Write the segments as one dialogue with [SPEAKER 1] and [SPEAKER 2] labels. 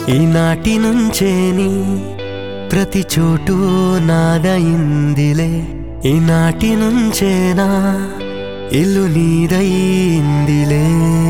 [SPEAKER 1] ఈనాటి నుంచేని ప్రతి చోటు నాదయిందిలే ఈనాటి నుంచేనా ఇల్లు నీదయిందిలే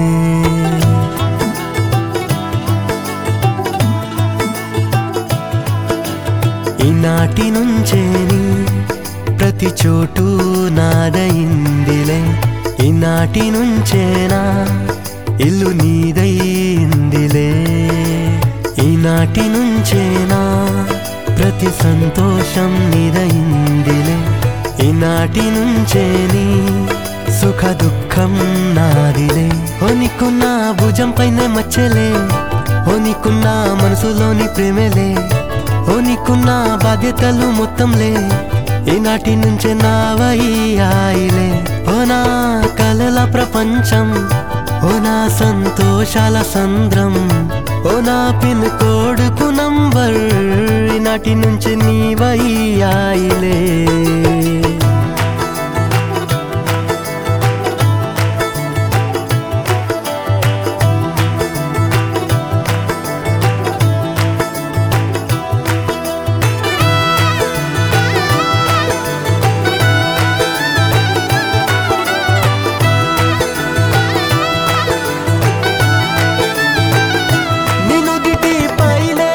[SPEAKER 1] ఈనాటి నుంచేని ప్రతి చోటు నాదయిందిలే ఈనాటి నుంచేనా ఇల్లు నీదయిందిలే ఈనాటి నుంచేనా ప్రతి సంతోషం నీదయిందిలే ఈనాటి నుంచేని సుఖ దుఃఖం నాదిలే ఓనికున్న భుజం పైన మచ్చలే ఓనికున్న మనసులోని ప్రేమలే ఓనికున్న బాధ్యతలు మొత్తంలే ఈనాటి నుంచే నావయ్యాయిలే ఓ నా కలల ప్రపంచం ఓ నా సంతోషాల సంద్రం ఓ నా పిన్ కోడుకు నంబర్ ఈనాటి నుంచి నీవయ్యాయిలే నినుదిటి పైనే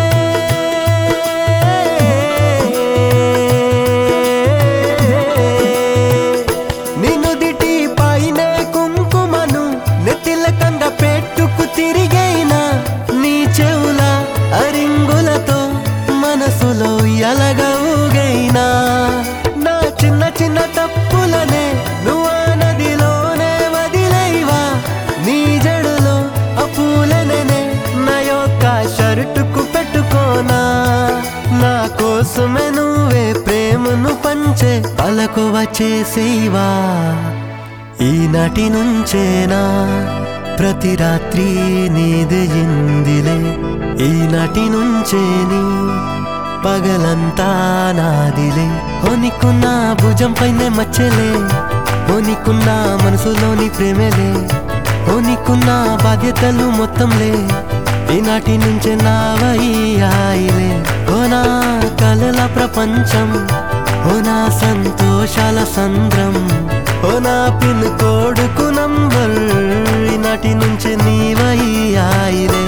[SPEAKER 1] నినుదిటి పైనే కుంకుమను నెత్తిల కంద పెట్టుకు తిరిగైనా నీ చెవుల అరింగులతో మనసులో ఎలగవుగైనా నా చిన్న చిన్న తప్పులనే నువ్వు ఆ నదిలోనే వదిలేవా నీ జడులో ఆ పూలనే నా యొక్క షర్టుకు పెట్టుకోనా నా కోసమే నువ్వే ప్రేమను పంచే పలకువ చేసేవా ఈనాటి నుంచేనా ప్రతి రాత్రి నీదయిందిలే ఈనాటి నుంచేని పగలంతా నాదిలే ఓనికున్న భుజం పైన మచ్చలే ఓనికున్న మనసులోని ప్రేమలే ఓనికున్న బాధ్యతలు మొత్తంలే ఈనాటి నుంచే నావయ్యాయిలే ఓ నా కలల ప్రపంచం ఓ నా సంతోషాల సంద్రం ఓ నా పిన్ కోడుకు నంబర్ ఈనాటి నుంచి నీవయ్యాయిలే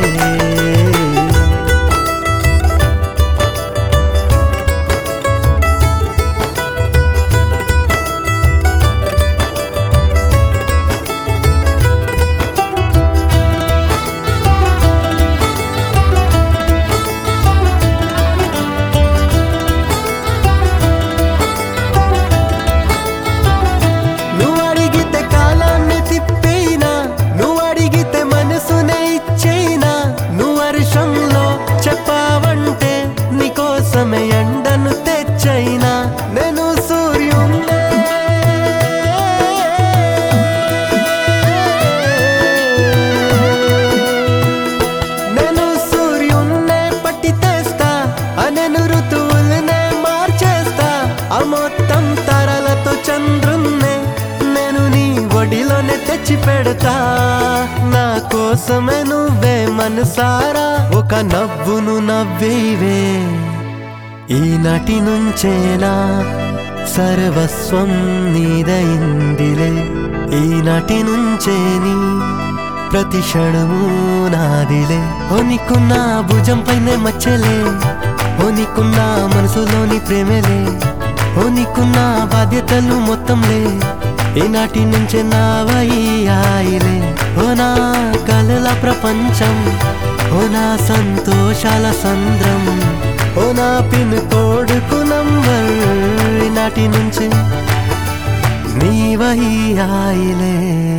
[SPEAKER 1] నువ్వు అడిగితే కాలాన్ని తిప్పేనా నువ్వు అడిగితే మనసునే ఇచ్చేనా నువ్వు వర్షంలో చెప్పావంటే నీకోసమే ఎండను తెచ్చైనా నేను సూర్యున్నే నేను సూర్యున్నే పట్టి తెస్తా అనెను ఋతువులనే మార్చేస్తా ఆ మొత్తం తరలతో చంద్రున్నే నేను నీ ఒడిలోనే తెచ్చి పెడతా నా కోసమే నువ్వే మనసారా ఒక నవ్వును నవ్వేవే ఈనాటి నుంచేనా సర్వస్వం నీదయిందిలే ఈనాటి నుంచేని ప్రతి క్షణము నాదిలే ఓనికున్న భుజం పైన మచ్చలే ఓనికున్న మనసులోని ప్రేమలే ఓనికున్న బాధ్యతలు మొత్తంలే ఈనాటి నుంచే నావయ్యాయిలే ఓ నా కలల ప్రపంచం ఓ నా సంతోషాల సంద్రం ఓ నా పిన్ కోడుకు నంబర్ ఈనాటి నుంచి నీవయ్యాయిలే